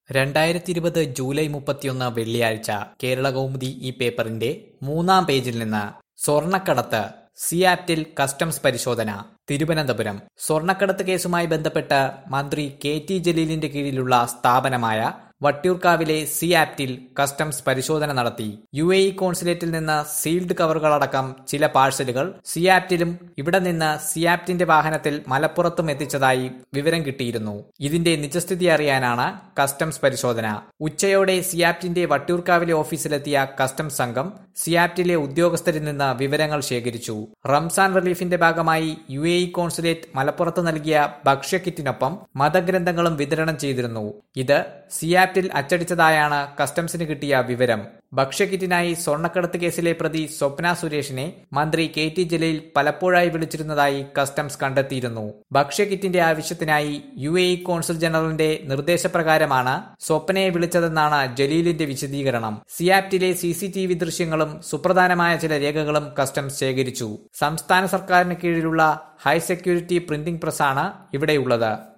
രണ്ടായിരത്തി ഇരുപത് ജൂലൈ മുപ്പത്തിയൊന്ന് വെള്ളിയാഴ്ച കേരള കൗമുദി ഈ പേപ്പറിന്റെ മൂന്നാം പേജിൽ നിന്ന് സ്വർണക്കടത്ത് സിയാറ്റിൽ കസ്റ്റംസ് പരിശോധന തിരുവനന്തപുരം സ്വർണക്കടത്ത് കേസുമായി ബന്ധപ്പെട്ട് മന്ത്രി കെ ടി ജലീലിന്റെ കീഴിലുള്ള സ്ഥാപനമായ വട്ടിയൂർക്കാവിലെ സിയാപ്റ്റിൽ കസ്റ്റംസ് പരിശോധന നടത്തി യു എ ഇ കോൺസുലേറ്റിൽ നിന്ന് സീൽഡ് കവറുകളടക്കം ചില പാഴ്സലുകൾ സിയാപ്റ്റിലും ഇവിടെ നിന്ന് സിയാപ്റ്റിന്റെ വാഹനത്തിൽ മലപ്പുറത്തും എത്തിച്ചതായി വിവരം കിട്ടിയിരുന്നു ഇതിന്റെ നിജസ്ഥിതി അറിയാനാണ് കസ്റ്റംസ് പരിശോധന ഉച്ചയോടെ സിയാപ്റ്റിന്റെ വട്ടിയൂർക്കാവിലെ ഓഫീസിലെത്തിയ കസ്റ്റംസ് സംഘം സിയാപ്റ്റിലെ ഉദ്യോഗസ്ഥരിൽ നിന്ന് വിവരങ്ങൾ ശേഖരിച്ചു റംസാൻ റിലീഫിന്റെ ഭാഗമായി യു എ ഇ കോൺസുലേറ്റ് മലപ്പുറത്ത് നൽകിയ ഭക്ഷ്യക്കിറ്റിനൊപ്പം മതഗ്രന്ഥങ്ങളും വിതരണം ചെയ്തിരുന്നു ഇത് സിയാപ്റ്റിൽ അച്ചടിച്ചതായാണ് കസ്റ്റംസിന് കിട്ടിയ വിവരം ഭക്ഷ്യക്കിറ്റിനായി സ്വർണ്ണക്കടത്ത് കേസിലെ പ്രതി സ്വപ്ന സുരേഷിനെ മന്ത്രി കെ ടി ജലീൽ പലപ്പോഴായി വിളിച്ചിരുന്നതായി കസ്റ്റംസ് കണ്ടെത്തിയിരുന്നു ഭക്ഷ്യക്കിറ്റിന്റെ ആവശ്യത്തിനായി യു എ ഇ കോൺസുൽ ജനറലിന്റെ നിർദ്ദേശപ്രകാരമാണ് സ്വപ്നയെ വിളിച്ചതെന്നാണ് ജലീലിന്റെ വിശദീകരണം സിയാപ്റ്റിലെ സി സി ടി വി ദൃശ്യങ്ങളും സുപ്രധാനമായ ചില രേഖകളും കസ്റ്റംസ് ശേഖരിച്ചു സംസ്ഥാന സർക്കാരിന് കീഴിലുള്ള ഹൈ സെക്യൂരിറ്റി പ്രിന്റിംഗ് പ്രസ്സാണ് ഇവിടെയുള്ളത്